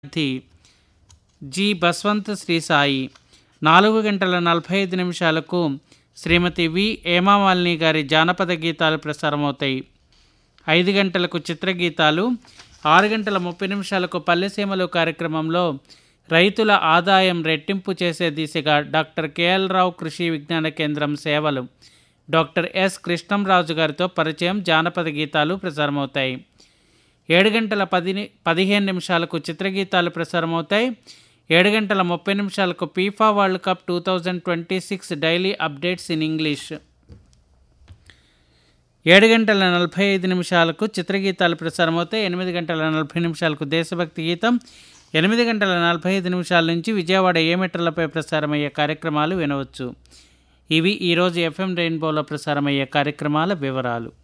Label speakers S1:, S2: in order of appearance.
S1: విద్యార్థి జి బస్వంత్ శ్రీ సాయి నాలుగు గంటల నలభై ఐదు నిమిషాలకు శ్రీమతి వి హేమామాలిని గారి జానపద గీతాలు ప్రసారమవుతాయి ఐదు గంటలకు చిత్రగీతాలు ఆరు గంటల ముప్పై నిమిషాలకు పల్లెసీమలు కార్యక్రమంలో రైతుల ఆదాయం రెట్టింపు చేసే దిశగా డాక్టర్ కేఎల్ రావు కృషి విజ్ఞాన కేంద్రం సేవలు డాక్టర్ ఎస్ కృష్ణంరాజు గారితో పరిచయం జానపద గీతాలు ప్రసారమవుతాయి ఏడు గంటల పది పదిహేను నిమిషాలకు చిత్రగీతాలు ప్రసారమవుతాయి ఏడు గంటల ముప్పై నిమిషాలకు FIFA world cup two thousand twenty six daily updates in English ఏడు గంటల నలభై ఐదు నిమిషాలకు చిత్రగీతాలు ప్రసారమవుతాయి ఎనిమిది గంటల నలభై నిమిషాలకు దేశభక్తి గీతం ఎనిమిది గంటల నలభై ఐదు నిమిషాల నుంచి విజయవాడ ఏ మీటర్లపై ప్రసారమయ్యే కార్యక్రమాలు వినవచ్చు ఇవి ఈరోజు ఎఫ్ఎం రెయిన్బోలో ప్రసారమయ్యే కార్యక్రమాల వివరాలు